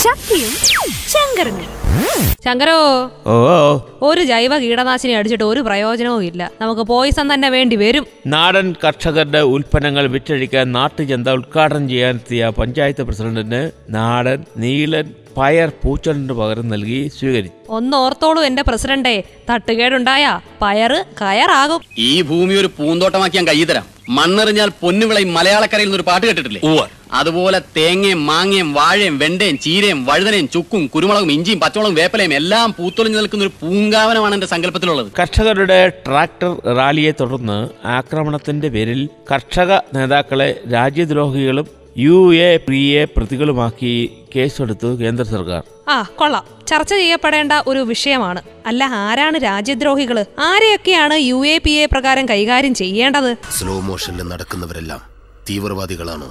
ശക്തിയും ശങ്കരനും ശങ്കരോ ഓ ഒരു ജൈവ കീടനാശിനി അടിച്ചിട്ട് ഒരു പ്രയോജനവും ഇല്ല നമുക്ക് പോയിസൺ തന്നെ വേണ്ടി വരും നാടൻ കർഷകരുടെ ഉൽപ്പന്നങ്ങൾ വിറ്റഴിക്കാൻ നാട്ടുചന്ത ഉദ്ഘാടനം ചെയ്യാനെത്തിയ പഞ്ചായത്ത് പ്രസിഡന്റിന് നാടൻ നീലൻ പയർ പൂച്ചണ്ടിന് പകരം നൽകി സ്വീകരിച്ചു ഒന്നോർത്തോളൂ എന്റെ പ്രസിഡന്റേ തട്ടുകേടുണ്ടായ പയറ് കയറാകും ഈ ഭൂമി ഒരു പൂന്തോട്ടമാക്കി ഞാൻ കൈ തരാം മണ്ണെറിഞ്ഞാൽ പൊന്നുവിളയും മലയാളക്കരയിൽ നിന്നൊരു പാട്ട് കേട്ടിട്ടില്ലേ അതുപോലെ തേങ്ങയും മാങ്ങയും വാഴയും വെണ്ടയും ചീരയും വഴുതനയും ചുക്കും കുരുമുളകും ഇഞ്ചിയും പച്ചമുളകും വേപ്പലയും എല്ലാം പൂത്തൊളിഞ്ഞു നിൽക്കുന്ന ഒരു പൂങ്കാവനമാണ് എന്റെ സങ്കല്പത്തിലുള്ളത് കർഷകരുടെ ട്രാക്ടർ റാലിയെ തുടർന്ന് ആക്രമണത്തിന്റെ പേരിൽ കർഷക നേതാക്കളെ രാജ്യദ്രോഹികളും യു എ പി എ പ്രതികളുമാക്കി കേസെടുത്തു കേന്ദ്ര സർക്കാർ ആ കൊള്ളാം ചർച്ച ചെയ്യപ്പെടേണ്ട ഒരു വിഷയമാണ് അല്ല ആരാണ് രാജ്യദ്രോഹികള് ആരെയൊക്കെയാണ് യു എ പി എ പ്രകാരം കൈകാര്യം ചെയ്യേണ്ടത് സ്ലോ മോഷനിൽ നടക്കുന്നവരെല്ലാം തീവ്രവാദികളാണ്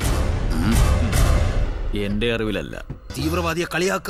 എന്റെ അറിവിലല്ല തീവ്രവാദിയെ കളിയാക്ക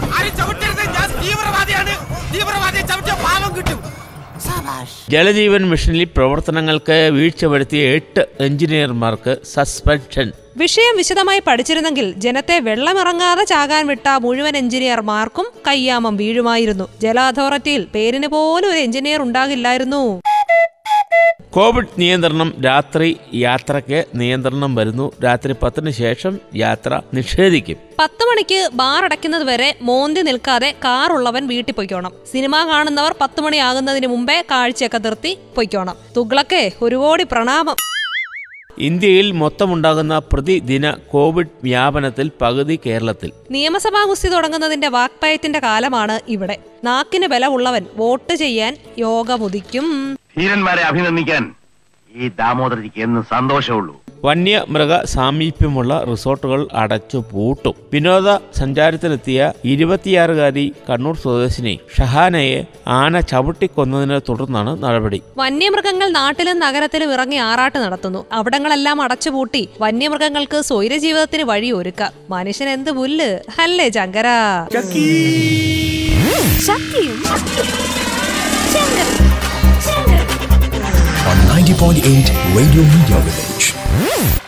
ജലജീവൻ മിഷനിൽ പ്രവർത്തനങ്ങൾക്ക് വീഴ്ച വരുത്തിയ എട്ട് എഞ്ചിനീയർമാർക്ക് സസ്പെൻഷൻ വിഷയം വിശദമായി പഠിച്ചിരുന്നെങ്കിൽ ജനത്തെ വെള്ളമിറങ്ങാതെ ചാകാൻ വിട്ട മുഴുവൻ എഞ്ചിനീയർമാർക്കും കയ്യാമം വീഴുമായിരുന്നു ജല അതോറിറ്റിയിൽ പേരിന് പോലും ഒരു എഞ്ചിനീയർ ഉണ്ടാകില്ലായിരുന്നു കോവിഡ് നിയന്ത്രണം രാത്രി യാത്രയ്ക്ക് നിയന്ത്രണം വരുന്നു രാത്രി പത്തിന് ശേഷം യാത്ര നിഷേധിക്കും പത്ത് മണിക്ക് ബാർ അടയ്ക്കുന്നത് വരെ മോന്തി നിൽക്കാതെ കാർ ഉള്ളവൻ വീട്ടിൽ പൊയ്ക്കോണം സിനിമ കാണുന്നവർ പത്ത് മണിയാകുന്നതിന് മുമ്പേ കാഴ്ചയൊക്കെ നിർത്തി പൊയ്ക്കോണം തുഗ്ലക്കെ ഒരു കോടി പ്രണാമം ഇന്ത്യയിൽ മൊത്തമുണ്ടാകുന്ന പ്രതിദിന കോവിഡ് വ്യാപനത്തിൽ പകുതി കേരളത്തിൽ നിയമസഭാ കുസ്തി തുടങ്ങുന്നതിന്റെ വാക്പയത്തിന്റെ കാലമാണ് ഇവിടെ നാക്കിന് ബലമുള്ളവൻ വോട്ട് ചെയ്യാൻ യോഗമുദിക്കും ധീരന്മാരെ അഭിനന്ദിക്കാൻ ഈ ദാമോദരജിക്ക് എന്ന് സന്തോഷമുള്ളൂ വന്യമൃഗ സാമീപ്യമുള്ള റിസോർട്ടുകൾ അടച്ചു പൂട്ടും വിനോദ സഞ്ചാരത്തിലെത്തിയ ഇരുപത്തിയാറുകാരി കണ്ണൂർ സ്വദേശിനി ഷഹാനയെ ആന ചവിട്ടിക്കൊന്നതിനെ തുടർന്നാണ് നടപടി വന്യമൃഗങ്ങൾ നാട്ടിലും നഗരത്തിലും ഇറങ്ങി ആറാട്ട് നടത്തുന്നു അവിടങ്ങളെല്ലാം അടച്ചുപൂട്ടി വന്യമൃഗങ്ങൾക്ക് സ്വൈരജീവിതത്തിന് വഴിയൊരുക്കാം മനുഷ്യൻ എന്ത് പുല്ല് അല്ലേ ചങ്കര ശക്തിയും ശങ്കരനും ശങ്കരനും on 90.8 Radio Media Village.